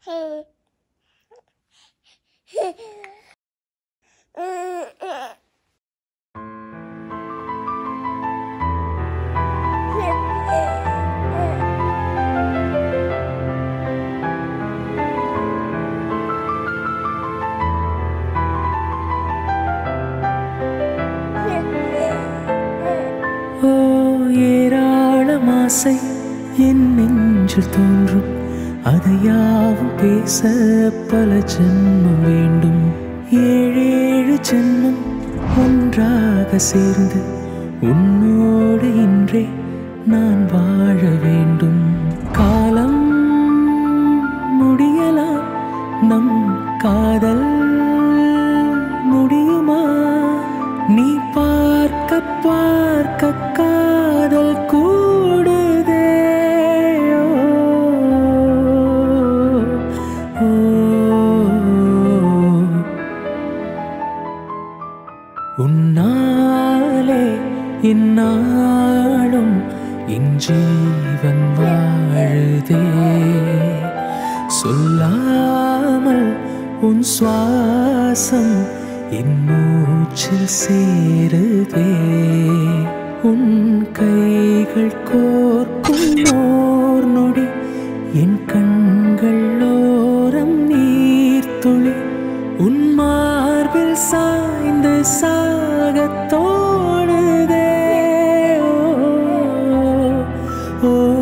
ஓ ஏராளம் ஆசை என் நெஞ்சில் தோன்றும் அதை யாவும் பேச பல ஜென்மம் வேண்டும் ஏழேழு ஜென்மம் ஒன்றாக சேர்ந்து உன்னோடு இன்றே நான் வாழ வேண்டும் காலம் முடியலாம் நம் காதல் முடியுமா நீ பார்க்க பார்க்க காதல் கூடுதே ஓ, ஓ. உன்னாலே இந்நாளும் என் ஜீவன் வாழுதே சொல்லாமல் உன் சுவாசம் என் மூச்சில் சேருதே உன் கைகள் கோர்க்கும் ஓர் நொடி என் கண்கள் ஓரம் நீர்த்துளி உன் மார்பில் சாய்ந்து சாகத் தோணுதே ஓ, ஓ,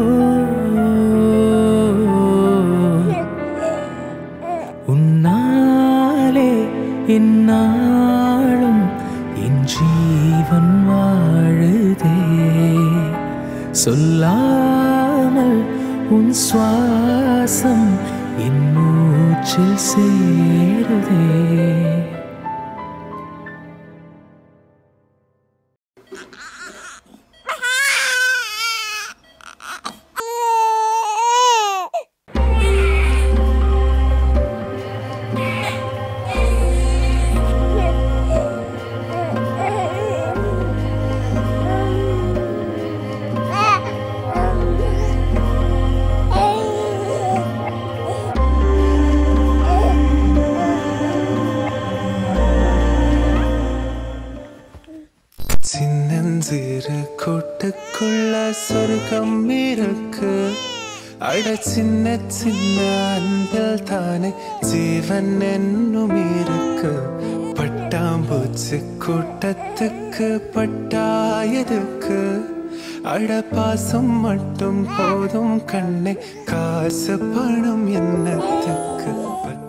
உன்னாலே என்னாலும் என் ஜீவன் வாழுதே சொல்லாமல் உன் சுவாசம் என் மூச்சில் சேருதே சின்னஞ்சிறு கூட்டுக்குள்ள சொர்க்கம் இருக்கு அட சின்ன சின்ன அன்பில் தானே ஜீவன் என்னும் இருக்கு பட்டாம்பூச்சி கூட்டத்துக்கு பட்டாயதுக்கு அட பாசம் மட்டும் போதும் கண்ணே காசு பணம் என்னத்துக்கு